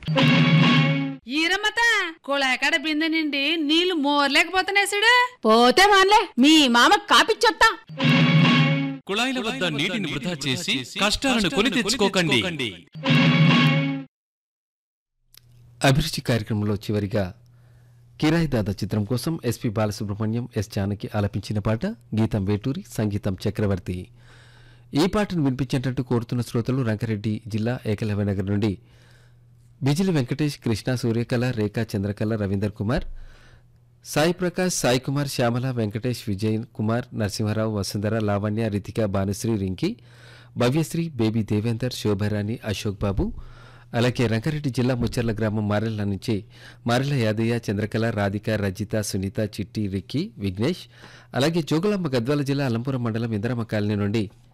ఈరమ్మత కుళాకాడ బిందె నిండి నీళ్లు మోర్లేకపోతున్నాయి చూడు పోతే మాన్లే మీ మామ కాపిచ్చొత్తా కుళాయిల వద్ద నీటిని వృధా చేసి కష్టాలను కొని తెచ్చుకోకండి అభిరుచి కార్యక్రమంలో చివరిగా కిరాయి దాదా చిత్రం కోసం ఎస్పి బాలసుబ్రహ్మణ్యం ఎస్ జానకి ఆలపించిన పాట గీతం వేటూరి సంగీతం చక్రవర్తి ఈ పాటను వినిపించేటట్టు కోరుతున్న శ్రోతలు రంగారెడ్డి జిల్లా ఏకలవ్యనగర్ నుండి బిజిలి వెంకటేష్ కృష్ణ సూర్యకళ రేఖా చంద్రకళ రవీందర్ కుమార్ సాయి ప్రకాష్ సాయి కుమార్ శ్యామల వెంకటేష్ విజయ్ కుమార్ నరసింహారావు వసుంధర లావణ్య రితిక భానుశ్రీ రింకి భవ్యశ్రీ బేబీ దేవేందర్ శోభరాణి అశోక్ బాబు అలాగే రంగారెడ్డి జిల్లా ముచ్చర్ల గ్రామం మారెల్ల నుంచి మారెల్ల యాదయ్య చంద్రకళ రాధిక రజిత సునీత చిట్టి రిక్కి విఘ్నేష్ అలాగే జోగులాంబ గద్వాల జిల్లా అలంపురం మండలం ఇందరమ్మ కాలనీ నుండి